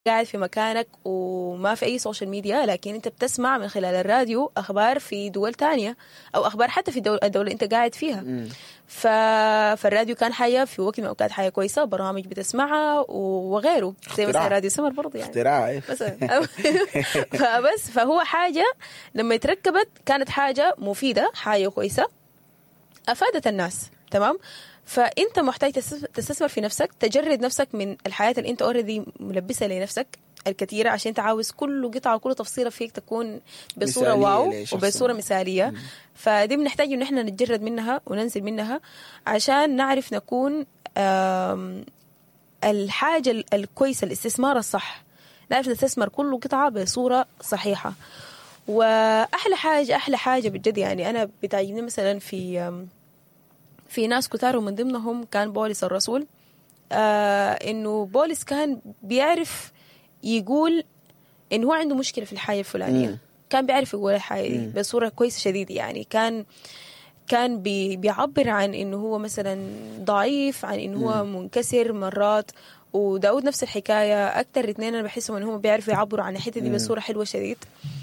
قاعد في مكانك وما في اي سوشيال ميديا لكن انت بتسمع من خلال الراديو اخبار في دول تانية او اخبار حتى في الدولة, الدولة انت قاعد فيها ف... فالراديو كان حاجة في وقت من الاوقات حاجة كويسة برامج بتسمعها وغيره زي مثلا اختراع. راديو سمر برضه يعني اختراع إيه. مثلا فبس فهو حاجة لما اتركبت كانت حاجة مفيدة حاجة كويسة افادت الناس تمام فانت محتاج تستث- تستثمر في نفسك تجرد نفسك من الحياه اللي انت اوريدي ملبسها لنفسك الكثيرة عشان انت عاوز كل قطعة وكل تفصيلة فيك تكون بصورة مثالية واو لشخص وبصورة ما. مثالية فدي بنحتاج ان احنا نتجرد منها وننزل منها عشان نعرف نكون آم، الحاجة ال- الكويسة الاستثمار الصح نعرف نستثمر كل قطعة بصورة صحيحة وأحلى حاجة أحلى حاجة بجد يعني أنا بتعجبني مثلا في آم، في ناس كتار ومن ضمنهم كان بولس الرسول آه إنه بولس كان بيعرف يقول إنه هو عنده مشكلة في الحاجة الفلانية مم. كان بيعرف يقول الحاجة دي بصورة كويسة شديدة يعني كان كان بي بيعبر عن انه هو مثلا ضعيف عن انه هو منكسر مرات وداود نفس الحكايه اكتر اثنين انا بحسهم ان هم بيعرفوا يعبروا عن الحته دي بصوره حلوه شديد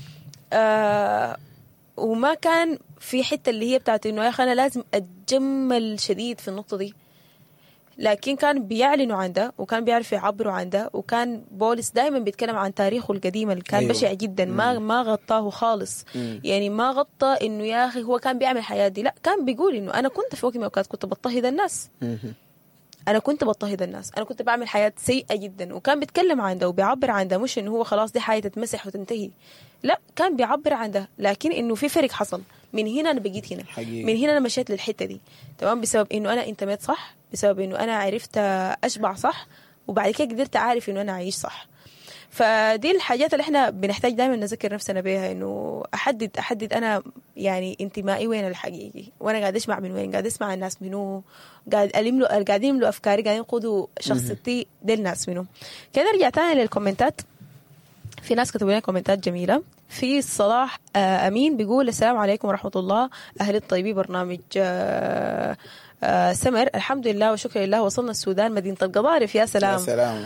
آه وما كان في حته اللي هي بتاعت انه يا اخي انا لازم اتجمل شديد في النقطه دي لكن كان بيعلنوا عن ده وكان بيعرفوا يعبروا عن ده وكان بولس دائما بيتكلم عن تاريخه القديم اللي كان أيوة. أيوة. بشع جدا ما ما غطاه خالص يعني ما غطى انه يا اخي هو كان بيعمل الحياه دي لا كان بيقول انه انا كنت في وقت من الاوقات كنت بضطهد الناس مهم. انا كنت بضطهد الناس انا كنت بعمل حياه سيئه جدا وكان بيتكلم عن ده وبيعبر عن ده مش انه هو خلاص دي حاجه تتمسح وتنتهي لا كان بيعبر عن ده لكن انه في فرق حصل من هنا انا بقيت هنا حقيقي. من هنا انا مشيت للحته دي تمام بسبب انه انا انتميت صح بسبب انه انا عرفت اشبع صح وبعد كده قدرت اعرف انه انا اعيش صح فدي الحاجات اللي احنا بنحتاج دايما نذكر نفسنا بيها انه احدد احدد انا يعني انتمائي وين الحقيقي وانا قاعد اسمع من وين قاعد اسمع الناس منو قاعد الم له قاعدين يملوا افكاري قاعدين يقودوا شخصيتي دي الناس منو كده نرجع تاني للكومنتات في ناس كتبوا لنا كومنتات جميله في صلاح آه امين بيقول السلام عليكم ورحمه الله اهل الطيبين برنامج آه آه سمر الحمد لله وشكر لله وصلنا السودان مدينه القضارف يا سلام يا سلام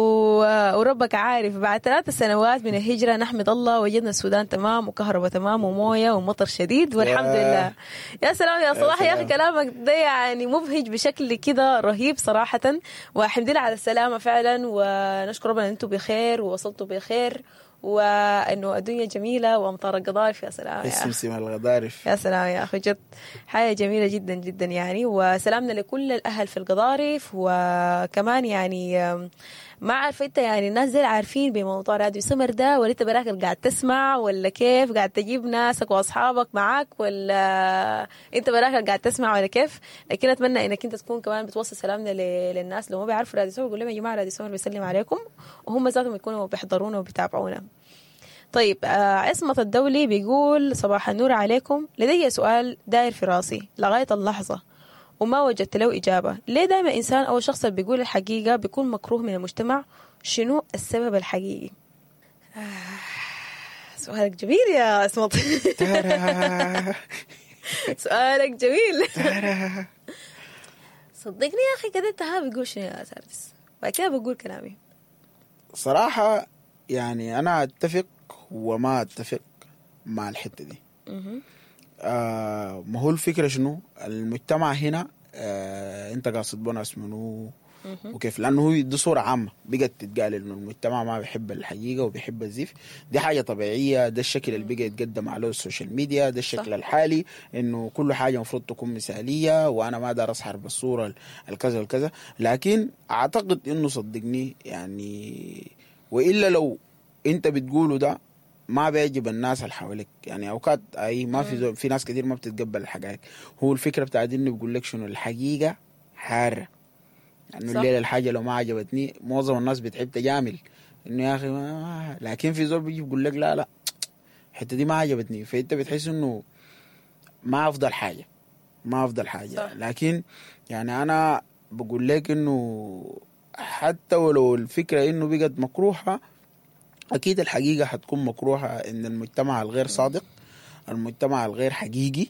و- وربك عارف بعد ثلاث سنوات من الهجرة نحمد الله وجدنا السودان تمام وكهرباء تمام وموية ومطر شديد والحمد يا- لله يا سلام يا صلاح يا أخي سلام. كلامك ده يعني مبهج بشكل كده رهيب صراحة والحمد لله على السلامة فعلا ونشكر ربنا أن أنتم بخير ووصلتوا بخير وأنه الدنيا جميلة وأمطار القضارف يا سلام يا أخي. السمسم الغضارف يا سلام يا اخي جد حاجه جميله جدا جدا يعني وسلامنا لكل الاهل في القضارف وكمان يعني آم، ما عارفه انت يعني الناس دي عارفين بموضوع راديو سمر ده ولا انت براك قاعد تسمع ولا كيف قاعد تجيب ناسك واصحابك معاك ولا انت براك قاعد تسمع ولا كيف لكن اتمنى انك انت تكون كمان بتوصل سلامنا ل- للناس لو ما بيعرفوا راديو سمر قول لهم يا جماعه راديو سمر بيسلم عليكم وهم ذاتهم يكونوا بيحضرونا وبيتابعونا طيب آه عصمة الدولي بيقول صباح النور عليكم لدي سؤال داير في راسي لغاية اللحظة وما وجدت له إجابة ليه دائما إنسان أو شخص اللي بيقول الحقيقة بيكون مكروه من المجتمع شنو السبب الحقيقي آه سؤالك جميل يا عصمة تارا سؤالك جميل تارا صدقني يا أخي كده انت ها بيقول شنو يا سارس بعد كده بقول كلامي صراحة يعني أنا أتفق وما أتفق مع الحتة دي مهم. آه ما هو الفكرة شنو المجتمع هنا آه أنت قاصد بوناس منو وكيف لانه هو دي صوره عامه بقت تتقال انه المجتمع ما بيحب الحقيقه وبيحب الزيف دي حاجه طبيعيه ده الشكل اللي بقى يتقدم عليه السوشيال ميديا ده الشكل صح. الحالي انه كل حاجه المفروض تكون مثاليه وانا ما اقدر اسحر بالصوره الكذا والكذا لكن اعتقد انه صدقني يعني والا لو انت بتقوله ده ما بيعجب الناس اللي حواليك يعني اوقات اي ما في زول في ناس كتير ما بتتقبل الحاجات هو الفكره بتاعت انه بيقول لك شنو الحقيقه حاره انه صح. الليله الحاجه لو ما عجبتني معظم الناس بتحب تجامل انه يا اخي ما لكن في زول بيجي بيقول لك لا لا الحته دي ما عجبتني فانت بتحس انه ما افضل حاجه ما افضل حاجه صح. لكن يعني انا بقول لك انه حتى ولو الفكره انه بقت مكروهه اكيد الحقيقه حتكون مكروهه ان المجتمع الغير صادق المجتمع الغير حقيقي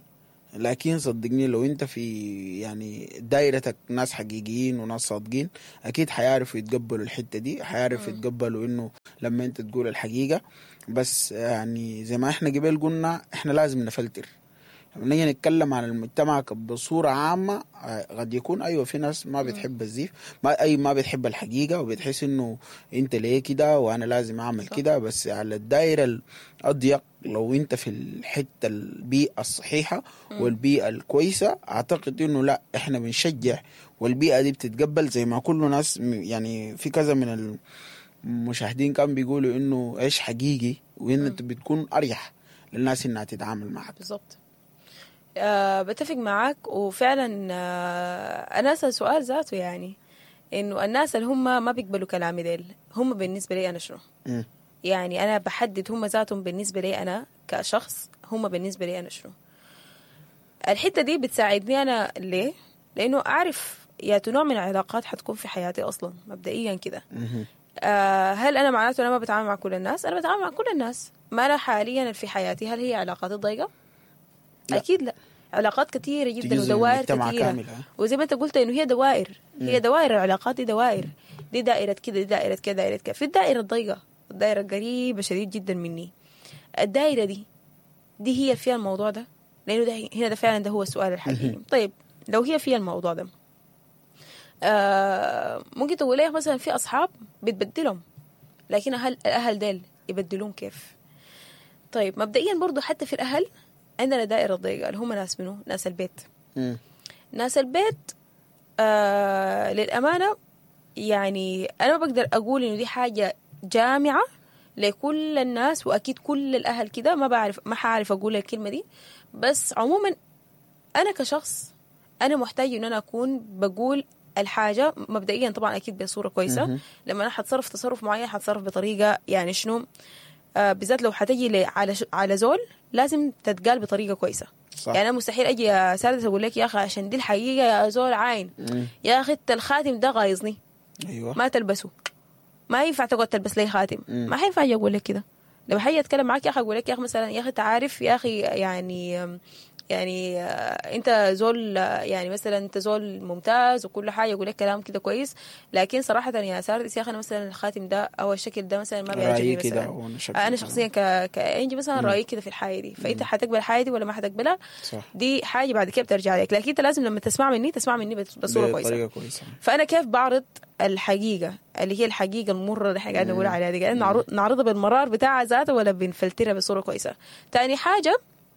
لكن صدقني لو انت في يعني دايرتك ناس حقيقيين وناس صادقين اكيد حيعرفوا يتقبلوا الحته دي حيعرفوا يتقبلوا انه لما انت تقول الحقيقه بس يعني زي ما احنا قبل قلنا احنا لازم نفلتر لما نيجي نتكلم عن المجتمع بصورة عامة آه، قد يكون أيوة في ناس ما بتحب الزيف ما أي ما بتحب الحقيقة وبتحس إنه أنت ليه كده وأنا لازم أعمل كده بس على الدائرة الأضيق لو أنت في الحتة البيئة الصحيحة والبيئة الكويسة أعتقد إنه لا إحنا بنشجع والبيئة دي بتتقبل زي ما كل ناس م- يعني في كذا من المشاهدين كانوا بيقولوا إنه إيش حقيقي وإن أنت بتكون أريح للناس إنها تتعامل معك بالضبط آه بتفق معاك وفعلا آه انا اسال سؤال ذاته يعني انه الناس اللي هم ما بيقبلوا كلامي ديل هم بالنسبه لي انا شنو؟ مم. يعني انا بحدد هم ذاتهم بالنسبه لي انا كشخص هم بالنسبه لي انا شنو؟ الحته دي بتساعدني انا ليه؟ لانه اعرف يا نوع من العلاقات حتكون في حياتي اصلا مبدئيا كده مهم. آه هل انا معناته انا ما بتعامل مع كل الناس؟ انا بتعامل مع كل الناس ما انا حاليا في حياتي هل هي علاقات ضيقه؟ لا. اكيد لا علاقات كثيره جدا جزء من ودوائر المجتمع كثيره كامل، ها؟ وزي ما انت قلت انه هي دوائر هي دوائر العلاقات دي دوائر دي دائره كده دي دائره كده دائره كده في الدائره الضيقه الدائره القريبه شديد جدا مني الدائره دي دي هي فيها الموضوع ده لانه ده هنا ده فعلا ده هو السؤال الحقيقي طيب لو هي فيها الموضوع ده آه ممكن تقول لي مثلا في اصحاب بتبدلهم لكن اهل الاهل ديل يبدلون كيف طيب مبدئيا برضو حتى في الاهل عندنا دائره ضيقه اللي هم ناس منو ناس البيت مم. ناس البيت آه للأمانة يعني أنا ما بقدر أقول إنه دي حاجة جامعة لكل الناس وأكيد كل الأهل كده ما بعرف ما حعرف أقول الكلمة دي بس عموما أنا كشخص أنا محتاج إن أنا أكون بقول الحاجة مبدئيا طبعا أكيد بصورة كويسة لما أنا حتصرف تصرف معين حتصرف بطريقة يعني شنو آه بالذات لو حتجي ل- على ش- على زول لازم تتقال بطريقة كويسة صح. يعني انا مستحيل اجي يا سادس اقول لك يا اخي عشان دي الحقيقه يا زول عاين مم. يا اخي انت الخاتم ده غايظني ايوه ما تلبسه ما ينفع تقعد تلبس لي خاتم مم. ما حينفع اجي اقول لك كده لما حاجي اتكلم معاك يا اخي اقول لك يا اخي مثلا يا اخي انت عارف يا اخي يعني يعني آه، انت زول آه، يعني مثلا انت زول ممتاز وكل حاجه اقول لك كلام كده كويس لكن صراحه يا ساردس يا اخي انا مثلا الخاتم ده او الشكل ده مثلا ما بيعجبني رايي مثلا كده وانا شكلي انا كده. شخصيا ك كانجي مثلا رايي كده في الحاجه دي فانت حتقبل الحاجه دي ولا ما حتقبلها صح دي حاجه بعد كده بترجع لك لكن انت لازم لما تسمع مني تسمع مني بص- بصوره كويسه بطريقه كويسه فانا كيف بعرض الحقيقه اللي هي الحقيقه المره اللي احنا قاعدين نقول عليها دي قاعدين نعرض- نعرضها بالمرار بتاعها ذاته ولا بنفلترها بصوره كويسه تاني حاجه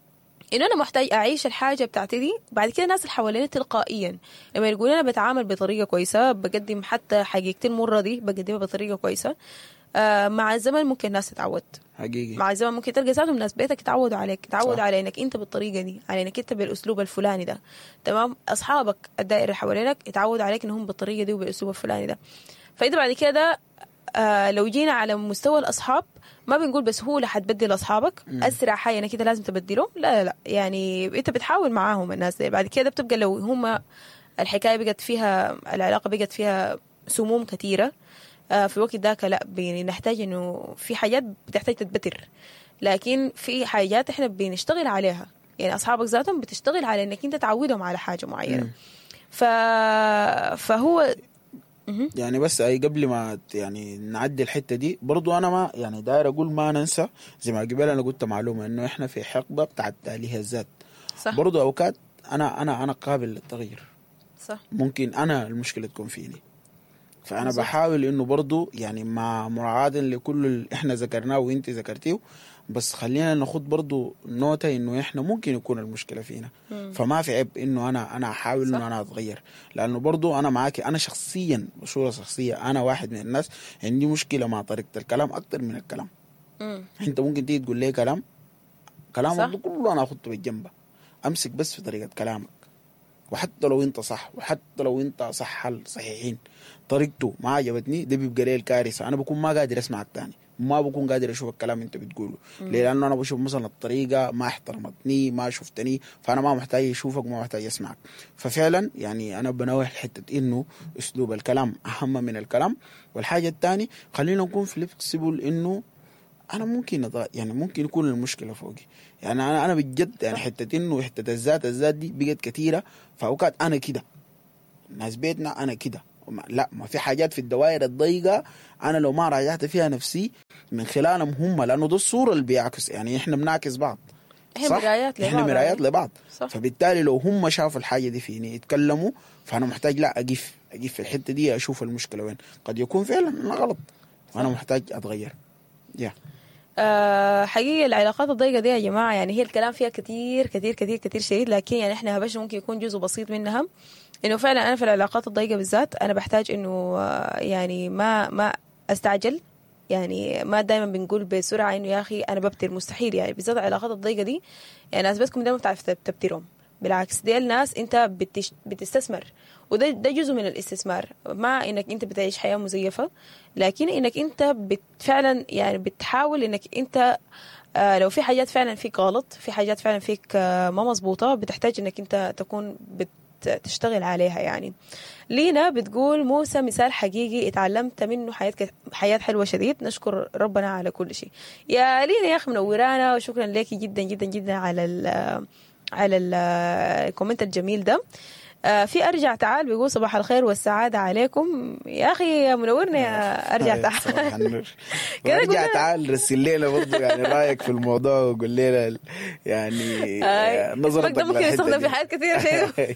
انه انا محتاج اعيش الحاجه بتاعتي دي بعد كده الناس اللي حواليني تلقائيا لما يقولوا انا بتعامل بطريقه كويسه بقدم حتى حقيقتي المره دي بقدمها بطريقه كويسه آه مع الزمن ممكن الناس تتعود حقيقي مع الزمن ممكن تلقى ذاتهم ناس بيتك يتعودوا عليك يتعودوا صح. على انك انت بالطريقه دي على انك انت بالاسلوب الفلاني ده تمام اصحابك الدائره اللي حوالينك يتعودوا عليك انهم بالطريقه دي وبالاسلوب الفلاني ده فانت بعد كده آه لو جينا على مستوى الاصحاب ما بنقول بسهوله حتبدل اصحابك اسرع حاجه انك كده لازم تبدلهم لا لا لا يعني انت بتحاول معاهم الناس دي بعد كده بتبقى لو هم الحكايه بقت فيها العلاقه بقت فيها سموم كثيره آه، في الوقت ذاك لا بنحتاج انه في حاجات بتحتاج تتبتر لكن في حاجات احنا بنشتغل عليها يعني اصحابك ذاتهم بتشتغل على انك انت تعودهم على حاجه معينه ف... فهو مهم. يعني بس اي قبل ما ت- يعني نعدي الحته دي برضو انا ما يعني داير اقول ما ننسى زي ما قبل انا قلت معلومه انه احنا في حقبه بتاعت تاليه الذات صح برضو اوقات انا انا انا قابل للتغيير صح ممكن انا المشكله تكون فيني فانا بالظبط. بحاول انه برضو يعني مع مراعاة لكل اللي احنا ذكرناه وانت ذكرتيه بس خلينا ناخد برضو نوتة انه احنا ممكن يكون المشكله فينا فما في عيب انه انا انا احاول صح. انه انا اتغير لانه برضو انا معاكي انا شخصيا بصوره شخصيه انا واحد من الناس عندي مشكله مع طريقه الكلام اكتر من الكلام مم. انت ممكن تيجي تقول لي كلام كلامك صح. ده كله انا اخده بالجنبه امسك بس في طريقه كلامك وحتى لو انت صح وحتى لو انت صح صحيحين طريقته ما عجبتني ده بيبقى لي الكارثه انا بكون ما قادر اسمعك تاني ما بكون قادر اشوف الكلام انت بتقوله ليه لانه انا بشوف مثلا الطريقه ما احترمتني ما شفتني فانا ما محتاج اشوفك وما محتاج اسمعك ففعلا يعني انا بنوه حته انه اسلوب الكلام اهم من الكلام والحاجه الثانيه خلينا نكون فليكسيبل انه انا ممكن أض... يعني ممكن يكون المشكله فوقي يعني انا انا بجد يعني حته انه حته الذات الذات دي بقت كثيره فاوقات انا كده ناس بيتنا انا كده وما- لا ما في حاجات في الدوائر الضيقه انا لو ما راجعت فيها نفسي من خلالهم هم لانه ده الصوره اللي بيعكس يعني احنا بنعكس بعض احنا صح؟ مرايات لبعض احنا مرايات لبعض صح فبالتالي لو هم شافوا الحاجه دي فيني يتكلموا فانا محتاج لا اقف اقف في الحته دي اشوف المشكله وين قد يكون فعلا انا غلط وانا محتاج اتغير يا آه حقيقة العلاقات الضيقة دي يا جماعة يعني هي الكلام فيها كتير كتير كتير كتير شديد لكن يعني احنا هبش ممكن يكون جزء بسيط منها انه فعلا انا في العلاقات الضيقة بالذات انا بحتاج انه آه، يعني ما ما استعجل يعني ما دائما بنقول بسرعة انه يا اخي انا ببتر مستحيل يعني بالذات العلاقات الضيقة دي يعني ناسبتكم دائما بتعرف تبترهم بالعكس دي الناس انت بتش... بتستثمر وده ده جزء من الاستثمار ما انك انت بتعيش حياه مزيفه لكن انك انت بت فعلا يعني بتحاول انك انت آه لو في حاجات فعلا فيك غلط في حاجات فعلا فيك آه ما مظبوطه بتحتاج انك انت تكون بتشتغل عليها يعني لينا بتقول موسى مثال حقيقي اتعلمت منه حياة ك- حياة حلوة شديد نشكر ربنا على كل شيء يا لينا يا أخي منورانا وشكرا لك جدا جدا جدا على ال على ال- الكومنت الجميل ده آه، في ارجع تعال بيقول صباح الخير والسعاده عليكم يا اخي يا منورنا يا ارجع تعال صباح النور كده ارجع قلنا- تعال رسل لنا برضه يعني رايك في الموضوع وقول لنا ال- يعني آه، نظرتك ده ممكن للحتة يستخدم دي. في حاجات كثيرة شيء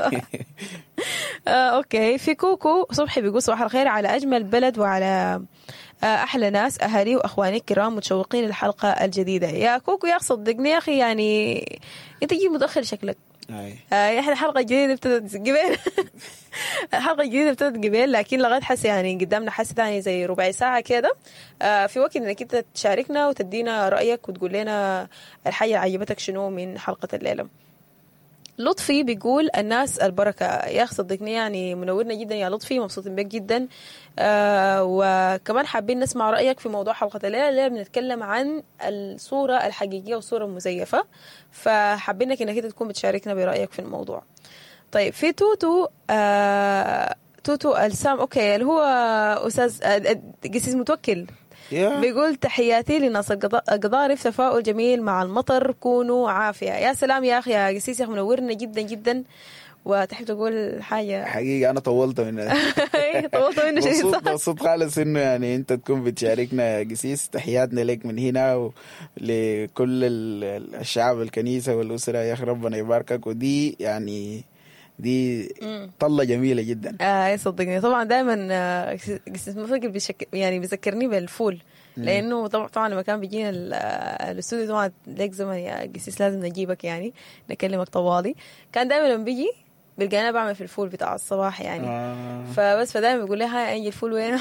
آه، اوكي في كوكو صبحي بيقول صباح الخير على اجمل بلد وعلى آه، احلى ناس اهالي واخواني الكرام متشوقين للحلقه الجديده يا كوكو يا أخي صدقني يا اخي يعني انت جيب متاخر شكلك أي. آه، احنا الحلقه الجديده ابتدت قبل الحلقه الجديده ابتدت قبل لكن لغايه حسي يعني قدامنا حسي ثاني زي ربع ساعه كده آه، في وقت انك انت تشاركنا وتدينا رايك وتقول لنا الحاجه اللي عجبتك شنو من حلقه الليله لطفي بيقول الناس البركة يا أخي صدقني يعني منورنا جدا يا لطفي مبسوطين بك جدا آه وكمان حابين نسمع رأيك في موضوع حلقة الليلة اللي بنتكلم عن الصورة الحقيقية والصورة المزيفة فحابينك انك انت تكون بتشاركنا برأيك في الموضوع طيب في توتو آه توتو السام اوكي اللي هو استاذ آه، قسيس متوكل يا بيقول تحياتي لناس القضا- القضارف تفاؤل جميل مع المطر كونوا عافية يا سلام يا أخي يا قسيس يا أخي منورنا جدا جدا وتحب تقول حاجة حقيقة أنا طولت من طولت منه شيء مبسوط صح مبسوط خالص انه يعني انت تكون بتشاركنا يا قسيس تحياتنا لك من هنا ولكل ال- الشعب الكنيسة والأسرة يا أخي ربنا يباركك ودي يعني دي طلة جميلة جدا آه صدقني طبعا دائما آه، قسيس مفكر بيشك... يعني بيذكرني بالفول لانه طبعا طبعا لما كان بيجينا ال- آه، الاستوديو طبعا ليك زمن يا قسيس لازم نجيبك يعني نكلمك طوالي كان دائما لما بيجي بيلقاني أنا بعمل في الفول بتاع الصباح يعني آه. فبس فدايما بيقول لي هاي انجي الفول وين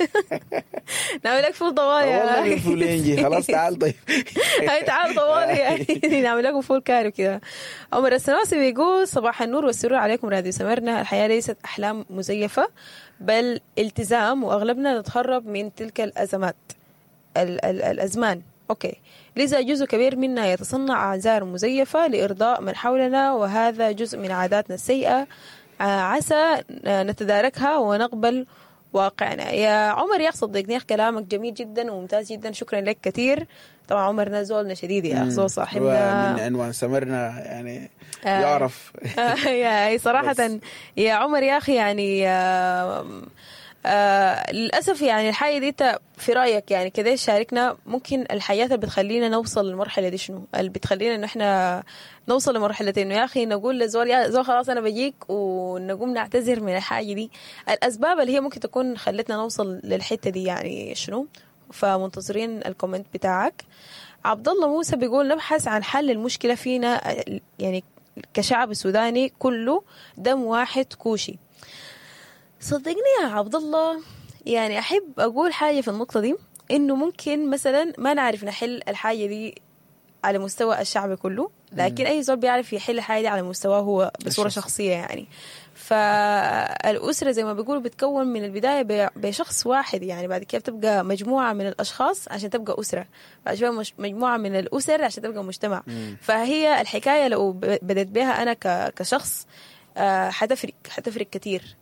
نعمل لك فول طوالي يا والله أخي. من فول ينجي خلاص تعال طيب هاي تعال طوالي يعني نعمل لكم فول كاري كذا عمر السنوسي بيقول صباح النور والسرور عليكم راديو سمرنا الحياة ليست أحلام مزيفة بل التزام وأغلبنا نتهرب من تلك الأزمات ال- ال- الأزمان أوكي لذا جزء كبير منا يتصنع أعذار مزيفة لإرضاء من حولنا وهذا جزء من عاداتنا السيئة آه، عسى نتداركها ونقبل واقعنا يا عمر يا أخي صدقني أخ كلامك جميل جدا وممتاز جدا شكرا لك كثير طبعا عمر نزولنا شديد يا أخ زول هو من صاحبنا عنوان سمرنا يعني آه. يعرف يا هي صراحة بس. يا عمر يا أخي يعني آم، آه للأسف يعني الحاجة دي أنت في رأيك يعني كده شاركنا ممكن الحياة اللي بتخلينا نوصل للمرحلة دي شنو؟ اللي بتخلينا إنه إحنا نوصل لمرحلة إنه يا أخي نقول لزول يا زول خلاص أنا بجيك ونقوم نعتذر من الحاجة دي الأسباب اللي هي ممكن تكون خلتنا نوصل للحتة دي يعني شنو؟ فمنتظرين الكومنت بتاعك عبد الله موسى بيقول نبحث عن حل المشكلة فينا يعني كشعب سوداني كله دم واحد كوشي صدقني يا عبد الله يعني احب اقول حاجه في النقطه دي انه ممكن مثلا ما نعرف نحل الحاجه دي على مستوى الشعب كله لكن اي زول بيعرف يحل الحاجه دي على مستواه هو بصوره الشخص. شخصيه يعني فالأسرة زي ما بيقولوا بتكون من البداية ب- بشخص واحد يعني بعد كده بتبقى مجموعة من الأشخاص عشان تبقى أسرة بعد شوية مش- مجموعة من الأسر عشان تبقى مجتمع فهي الحكاية لو ب- بدأت بها أنا ك- كشخص آه، حتفرق حتفرق كتير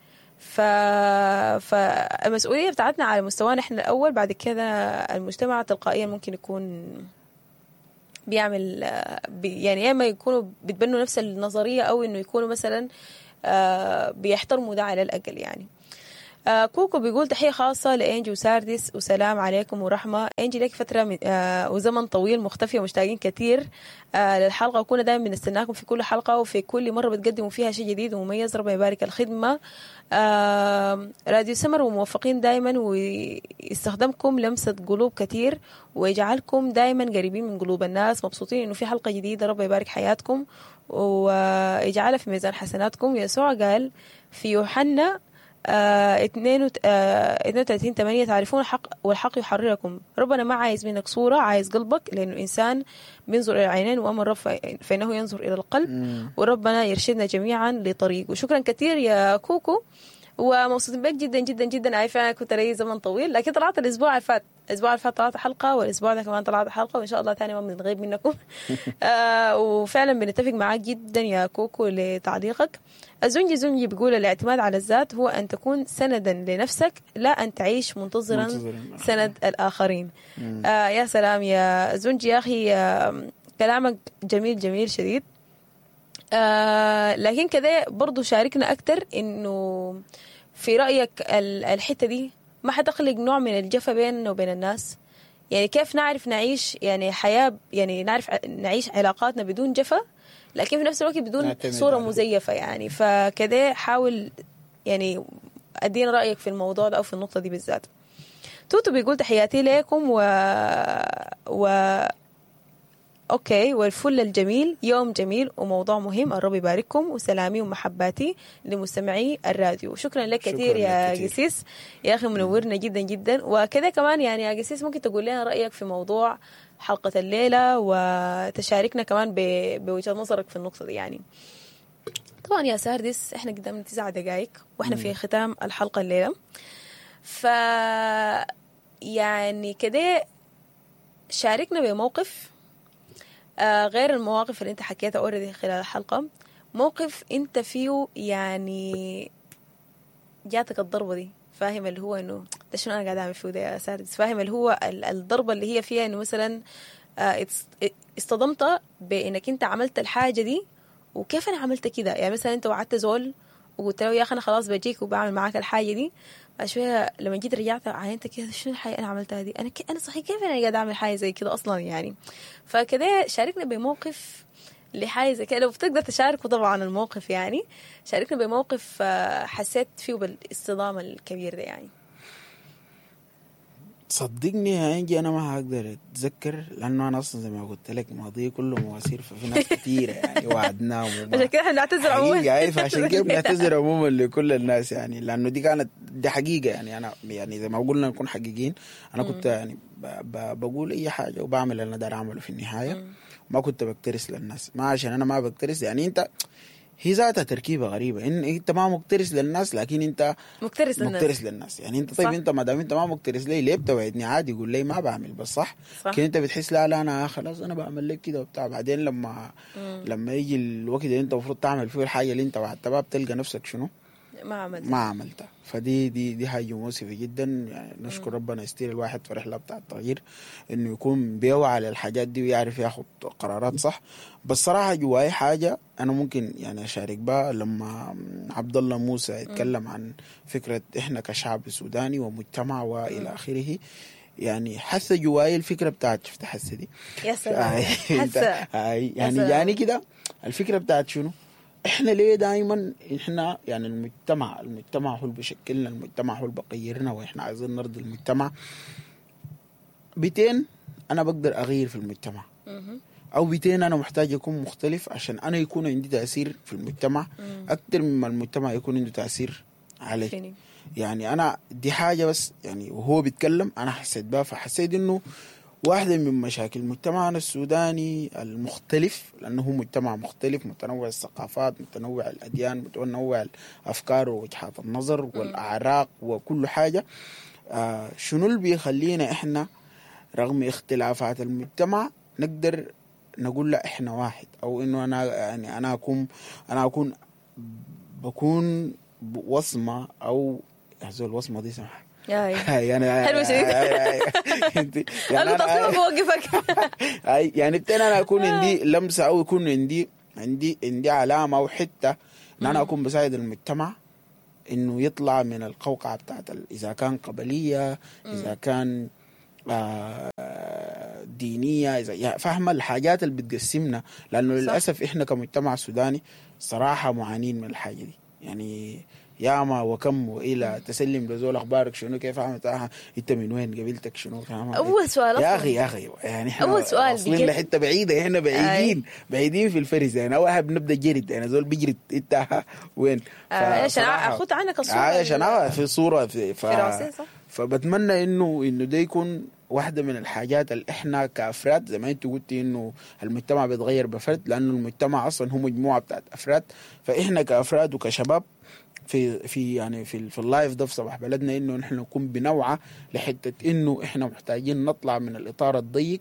ف... فالمسؤوليه بتاعتنا على مستوانا احنا الاول بعد كده المجتمع تلقائيا ممكن يكون بيعمل آه، بي يعني يا اما يكونوا بيتبنوا نفس النظريه او انه يكونوا مثلا آه، بيحترموا ده على الاقل يعني آه كوكو بيقول تحية خاصة لإنجي وساردس وسلام عليكم ورحمة إنجي لك فترة من آه وزمن طويل مختفية ومشتاقين كثير آه للحلقة وكنا دائما بنستناكم في كل حلقة وفي كل مرة بتقدموا فيها شيء جديد ومميز ربنا يبارك الخدمة آه راديو سمر وموفقين دائما ويستخدمكم لمسة قلوب كثير ويجعلكم دائما قريبين من قلوب الناس مبسوطين إنه في حلقة جديدة ربنا يبارك حياتكم ويجعلها في ميزان حسناتكم يسوع قال في يوحنا آه، اتنين وت- آه، 32 8 تعرفون الحق والحق يحرركم ربنا ما عايز منك صورة عايز قلبك لأنه إنسان بينظر إلى العينين وأما الرب ف- فإنه ينظر إلى القلب وربنا يرشدنا جميعا لطريقه شكرا كثير يا كوكو ومبسوطين بك جدا جدا جدا عارفة أنا كنت لي زمن طويل لكن طلعت الأسبوع اللي فات الأسبوع اللي فات طلعت حلقة والأسبوع ده كمان طلعت حلقة وإن شاء الله تاني ما بنغيب منكم آه وفعلا بنتفق معاك جدا يا كوكو لتعليقك الزنجي زنجي بيقول الاعتماد على الذات هو أن تكون سندا لنفسك لا أن تعيش منتظرا منتظراً. سند الآخرين آه يا سلام يا زنجي يا أخي آه كلامك جميل جميل شديد آه لكن كده برضو شاركنا أكتر إنه في رأيك ال- الحتة دي ما حتخلق نوع من الجفا بيننا وبين الناس يعني كيف نعرف نعيش يعني حياة يعني نعرف ع- نعيش علاقاتنا بدون جفا لكن في نفس الوقت بدون نعتمد صورة عليه. مزيفة يعني فكده حاول يعني أدينا رأيك في الموضوع ده أو في النقطة دي بالذات توتو بيقول تحياتي لكم و... و اوكي والفل الجميل يوم جميل وموضوع مهم الرب يبارككم وسلامي ومحباتي لمستمعي الراديو شكرا لك شكراً كثير لك يا كتير. قسيس يا اخي منورنا جدا جدا وكذا كمان يعني يا قسيس ممكن تقول لنا رايك في موضوع حلقه الليله وتشاركنا كمان ب- بوجهه نظرك في النقطه دي يعني طبعا يا ساردس احنا قدامنا تسع دقائق واحنا في ختام الحلقه الليله ف يعني كده شاركنا بموقف آه غير المواقف اللي انت حكيتها اوريدي خلال الحلقه موقف انت فيه يعني جاتك الضربه دي فاهم اللي هو انه ده شنو انا قاعد اعمل فيه ده يا سادس فاهم اللي هو ال- الضربه اللي هي فيها انه مثلا آه اتس- اصطدمت بانك انت عملت الحاجه دي وكيف انا عملت كده يعني مثلا انت وعدت زول وقلت له يا اخي انا خلاص بجيك وبعمل معاك الحاجه دي بعد شويه لما جيت رجعت على انت كده شنو الحاجه انا عملتها دي انا ك... انا صحيح كيف انا قاعد اعمل حاجه زي كده اصلا يعني فكده شاركنا بموقف لحاجه زي كده لو بتقدر تشاركوا طبعا الموقف يعني شاركنا بموقف آه، حسيت فيه بالاصطدام الكبير ده يعني صدقني يا انجي انا ما هقدر اتذكر لانه انا اصلا زي ما قلت لك ماضي كله مواسير ففي ناس كثيره يعني وعدناهم وما- عشان كده احنا بنعتذر عموما حقيقة أي فعشان كده بنعتذر عموما لكل الناس يعني لانه دي كانت دي حقيقه يعني انا يعني زي ما قلنا نكون حقيقيين انا كنت يعني ب ب بقول اي حاجه وبعمل اللي انا داير اعمله في النهايه ما كنت بكترس للناس ما عشان انا ما بكترس يعني انت هي ذاتها تركيبه غريبه إن انت ما مكترس للناس لكن انت مكترس للناس مكترس للناس يعني انت طيب صح. انت ما دام انت ما مكترس لي ليه بتوعدني عادي قول لي ما بعمل بس صح صح. لكن انت بتحس لا لا انا خلاص انا بعمل لك كده وبتاع بعدين لما لما يجي الوقت اللي انت المفروض تعمل فيه الحاجه اللي انت وعدتها بتلقى نفسك شنو ما عملت ما عملتها فدي دي دي حاجه مؤسفه جدا يعني نشكر ربنا يستير الواحد في الرحله بتاع التغيير انه يكون بيوعى للحاجات دي ويعرف ياخد قرارات صح بس صراحه جواي حاجه انا ممكن يعني اشارك بها لما عبد الله موسى يتكلم عن فكره احنا كشعب سوداني ومجتمع والى اخره يعني حس جواي الفكره بتاعت شفت حس دي يا سلام آي، انت- حاسه آي، يعني سلام. يعني كده الفكره بتاعت شنو؟ احنا ليه دائما احنا يعني المجتمع المجتمع هو اللي بيشكلنا المجتمع هو اللي بيغيرنا واحنا عايزين نرضي المجتمع بيتين انا بقدر اغير في المجتمع مهم. او بيتين انا محتاج اكون مختلف عشان انا يكون عندي تاثير في المجتمع اكثر مما المجتمع يكون عنده تاثير علي فيني. يعني انا دي حاجه بس يعني وهو بيتكلم انا حسيت بها فحسيت انه واحدة من مشاكل مجتمعنا السوداني المختلف لأنه هو مجتمع مختلف متنوع الثقافات متنوع الأديان متنوع الأفكار ووجهات النظر والأعراق وكل حاجة آه شنو اللي بيخلينا إحنا رغم اختلافات المجتمع نقدر نقول لا إحنا واحد أو إنه أنا يعني أنا أكون أنا أكون بكون ب- وصمه او هذول الوصمه دي سمح أي. يعني حلوة شديد. انت انا تصميم أنا- بوقفك اي يعني ابتدى انا اكون عندي لمسه او يكون عندي عندي عندي علامه او حته ان انا اكون بساعد المجتمع انه يطلع من القوقعه بتاعت ال- اذا كان قبليه اذا كان آه، دينيه اذا يعني فاهمه الحاجات اللي بتقسمنا لانه صح. للاسف احنا كمجتمع سوداني صراحه معانين من الحاجه دي يعني ياما وكم والى تسلم لزول اخبارك شنو كيف عملت آه انت من وين قبيلتك شنو فاهمة؟ اول سؤال يا أصلاً. اخي يا اخي يعني احنا أول سؤال واصلين بجد. لحته بعيده احنا بعيدين بعيدين في الفرز يعني اول حاجه بنبدا جرد يعني زول بيجري انت ها وين آه، عشان فصراحة- اخذ عنك الصوره آه، عشان آه، في صوره في ف... في راسي صح فبتمنى انه انه ده يكون واحده من الحاجات اللي احنا كافراد زي ما انت قلتي انه المجتمع بيتغير بفرد لانه المجتمع اصلا هو مجموعه بتاعت افراد فاحنا كافراد وكشباب في في يعني في, في اللايف ده في صباح بلدنا انه نحن نكون بنوعه لحته انه احنا محتاجين نطلع من الاطار الضيق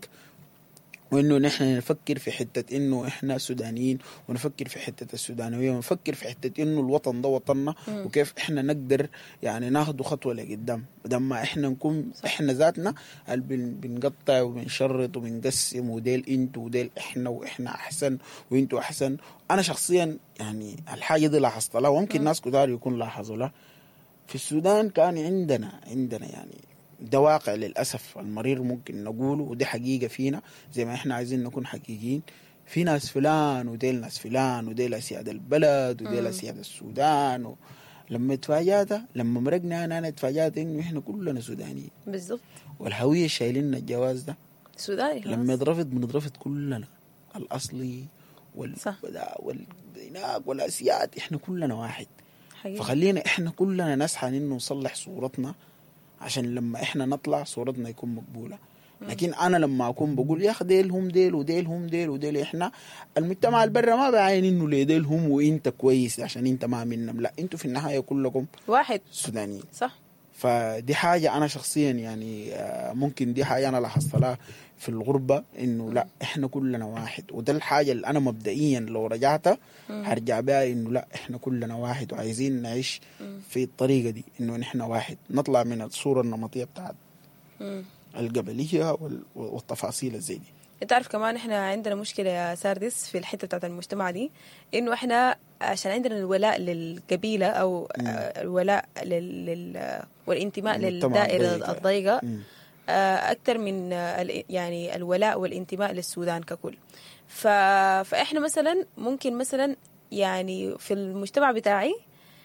وانه نحن نفكر في حته انه احنا سودانيين ونفكر في حته السودانويه ونفكر في حته انه الوطن ده وطننا مم. وكيف احنا نقدر يعني ناخده خطوه لقدام بدل ما احنا نكون احنا ذاتنا اللي بن- بنقطع وبنشرط وبنقسم وديل انت وديل احنا واحنا احسن وانتوا احسن انا شخصيا يعني الحاجه دي لاحظت لها وممكن ناس كتار يكون لاحظوا لها في السودان كان عندنا عندنا يعني ده واقع للاسف المرير ممكن نقوله ودي حقيقه فينا زي ما احنا عايزين نكون حقيقيين في ناس فلان وديل ناس فلان وديل اسياد البلد وديل مم. اسياد السودان و... لما تفاجأت لما مرقنا انا انا تفاجأت انه احنا كلنا سودانيين بالضبط والهويه شايلين الجواز ده سوداني خلاص. لما يترفض بنترفض كلنا الاصلي وال صح. والبناء والاسياد احنا كلنا واحد حقيقي. فخلينا احنا كلنا نسعى انه نصلح صورتنا عشان لما احنا نطلع صورتنا يكون مقبوله لكن انا لما اكون بقول يا اخي ديل هم ديل وديل هم ديل وديل احنا المجتمع البرة ما بعين انه ليه ديل هم وانت كويس عشان انت ما منهم لا انتوا في النهايه كلكم واحد سودانيين صح فدي حاجة أنا شخصيا يعني آه، ممكن دي حاجة أنا لاحظت لها في الغربة إنه لا إحنا كلنا واحد وده الحاجة اللي أنا مبدئيا لو رجعت هرجع بها إنه لا إحنا كلنا واحد وعايزين نعيش في الطريقة دي إنه نحن واحد نطلع من الصورة النمطية بتاعت مم. القبلية وال- والتفاصيل الزي دي انت عارف كمان احنا عندنا مشكله يا ساردس في الحته بتاعت المجتمع دي انه احنا عشان عندنا الولاء للقبيله او مم. آه، الولاء لل, لل والانتماء المجتمع للدائره الضيق. الضيقه مم. آه، اكثر من آه، ال- يعني الولاء والانتماء للسودان ككل ف... فاحنا مثلا ممكن مثلا يعني في المجتمع بتاعي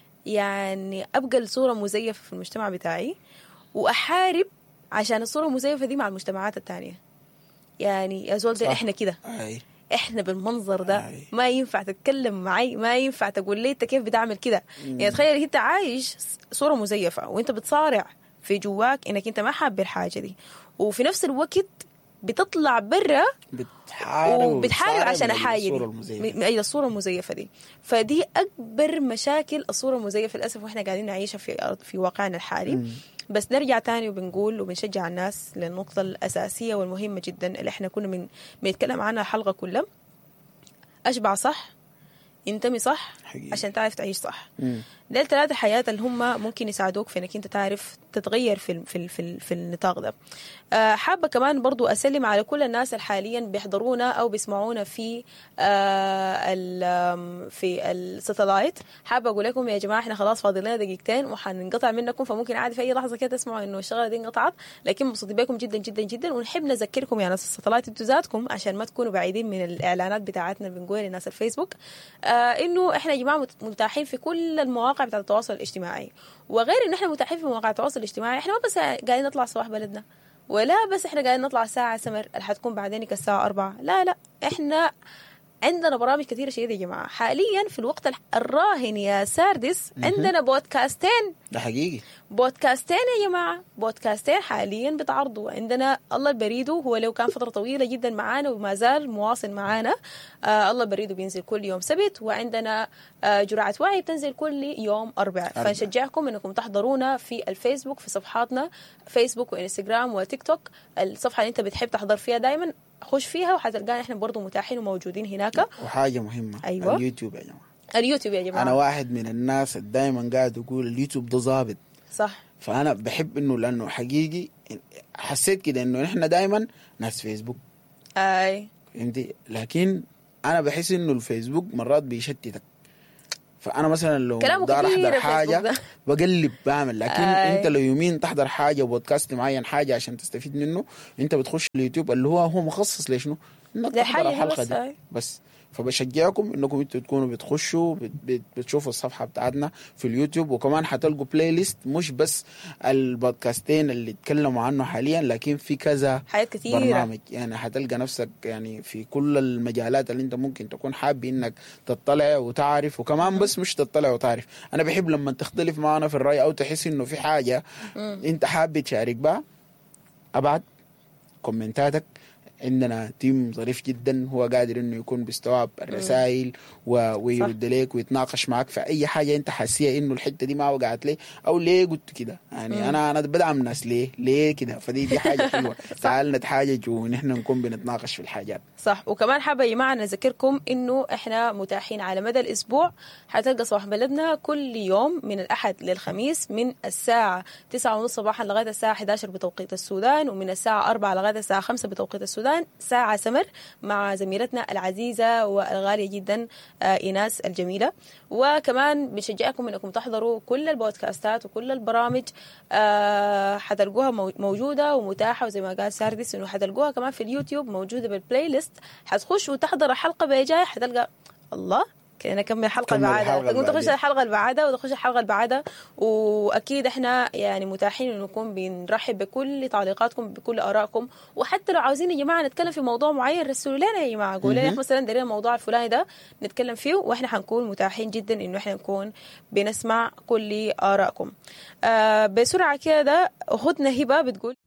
يعني ابقى الصوره مزيفه في المجتمع بتاعي واحارب عشان الصوره المزيفه دي مع المجتمعات التانية يعني يا زول ده صح. احنا كده أي احنا بالمنظر ده أي. ما ينفع تتكلم معي ما ينفع تقول لي انت كيف بتعمل كده يعني تخيل انت عايش صوره مزيفه وانت بتصارع في جواك انك انت ما حاب الحاجه دي وفي نفس الوقت بتطلع برا بتحارب وبتحارب وبتصارع عشان من الحاجه الصورة دي المزيفة من- اي الصوره المزيفه دي فدي اكبر مشاكل الصوره المزيفه للاسف واحنا قاعدين نعيشها في أرض في واقعنا الحالي مم. بس نرجع تاني وبنقول وبنشجع الناس للنقطة الأساسية والمهمة جدا اللي احنا كنا من بنتكلم عنها الحلقة كلها أشبع صح انتمي صح حقيقي. عشان تعرف تعيش صح مم. ديل ثلاثة حياة اللي هم ممكن يساعدوك في انك انت تعرف تتغير في ال- في ال- في, ال- في النطاق ده. آه، حابة كمان برضو اسلم على كل الناس اللي حاليا بيحضرونا او بيسمعونا في آه، ال- آم، في الساتلايت حابة اقول لكم يا جماعة احنا خلاص فاضل لنا دقيقتين وحننقطع منكم فممكن عادي في اي لحظة كده تسمعوا انه الشغلة دي انقطعت لكن مبسوطين بكم جدا جدا جدا ونحب نذكركم يا ناس الساتلايت انتوا ذاتكم عشان ما تكونوا بعيدين من الاعلانات بتاعتنا اللي بنقولها للناس الفيسبوك آه انه احنا يا جماعه مت- متاحين في كل المواقع بتاعت التواصل الاجتماعي وغير ان احنا متاحين في مواقع التواصل الاجتماعي احنا ما بس قاعدين نطلع صباح بلدنا ولا بس احنا قاعدين نطلع الساعه سمر اللي حتكون بعدين الساعه 4 لا لا احنا عندنا برامج كثيره شديده يا جماعه حاليا في الوقت الح- الراهن يا ساردس عندنا بودكاستين ده حقيقي بودكاستين يا جماعة بودكاستين حاليا بتعرضوا عندنا الله البريدو هو لو كان فترة طويلة جدا معانا وما زال مواصل معانا آه الله البريدو بينزل كل يوم سبت وعندنا آه جرعة وعي بتنزل كل يوم أربع أربع. فنشجعكم أنكم تحضرونا في الفيسبوك في صفحاتنا فيسبوك وإنستغرام وتيك توك الصفحة اللي أنت بتحب تحضر فيها دايما خش فيها وحتلقانا احنا برضو متاحين وموجودين هناك وحاجة مهمة أيوة. اليوتيوب يا جماعة اليوتيوب يا جماعه انا واحد من الناس اللي دايما قاعد اقول اليوتيوب ده ظابط صح فانا بحب انه لانه حقيقي حسيت كده انه نحن دايما ناس فيسبوك اي فهمتي لكن انا بحس انه الفيسبوك مرات بيشتتك فانا مثلا لو كلامه دار كتير احضر الفيسبوك حاجه ده. بقلب بعمل لكن آي. انت لو يومين تحضر حاجه بودكاست معين حاجه عشان تستفيد منه انت بتخش اليوتيوب اللي هو هو مخصص لشنو؟ انك دي تحضر حاجة الحلقه بس، دي آي. بس فبشجعكم انكم انتوا تكونوا بتخشوا بت بت بتشوفوا الصفحه بتاعتنا في اليوتيوب وكمان حتلقوا بلاي ليست مش بس البودكاستين اللي اتكلموا عنه حاليا لكن في كذا حاجات كثيره برنامج يعني حتلقى نفسك يعني في كل المجالات اللي انت ممكن تكون حابب انك تطلع وتعرف وكمان بس مش تطلع وتعرف انا بحب لما تختلف معنا في الرأي او تحس انه في حاجة انت حابب تشارك بها ابعد كومنتاتك عندنا تيم ظريف جدا هو قادر انه يكون بيستوعب الرسائل و- ويرد لك ويتناقش معك في اي حاجه انت حاسيه انه الحته دي ما وقعت ليه او ليه قلت كده يعني انا انا بدعم الناس ليه ليه كده فدي دي حاجه حلوه تعال نتحاجج ونحن نكون بنتناقش في الحاجات صح وكمان حابة يا جماعة نذكركم انه احنا متاحين على مدى الاسبوع حتلقى صباح بلدنا كل يوم من الاحد للخميس من الساعة 9 ونص صباحا لغاية الساعة 11 بتوقيت السودان ومن الساعة 4 لغاية الساعة 5 بتوقيت السودان ساعة سمر مع زميلتنا العزيزة والغالية جدا آه، ايناس الجميلة وكمان بنشجعكم انكم تحضروا كل البودكاستات وكل البرامج آه، حتلقوها مو- موجودة ومتاحة وزي ما قال ساردس انه حتلقوها كمان في اليوتيوب موجودة بالبلاي ليست حتخش وتحضر الحلقة بجاي حتلقى الله كده نكمل الحلقة كمل اللي بعدها الحلقة تقوم اللي تخش بعدين. الحلقة اللي بعدها وتخش الحلقة اللي بعدها واكيد احنا يعني متاحين انه نكون بنرحب بكل تعليقاتكم بكل ارائكم وحتى لو عاوزين يا جماعة نتكلم في موضوع معين رسلوا لنا يا جماعة قولوا لنا مثلا دارين الموضوع الفلاني ده نتكلم فيه واحنا حنكون متاحين جدا انه احنا نكون بنسمع كل ارائكم آه بسرعة كده اخوتنا هبة بتقول